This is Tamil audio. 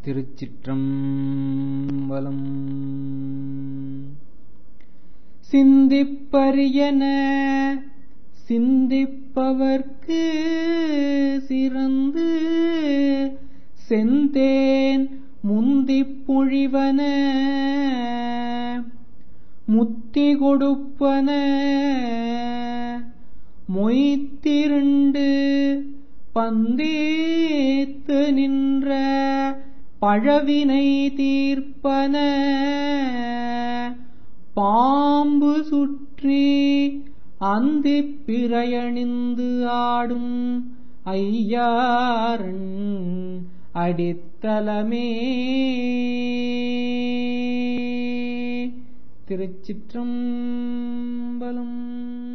திருச்சிற்றம்பலம் சிந்திப்பரியன சிந்திப்பவர்க்கு சிறந்து செந்தேன் முந்திப் பொழிவன முத்தி கொடுப்பன மொய்த்திருண்டு பந்தேத்து நின்ற பழவினை தீர்ப்பன பாம்பு சுற்றி அந்திப் பிறையணிந்து ஆடும் ஐயாரன் அடித்தலமே திருச்சிற்றம்பலம்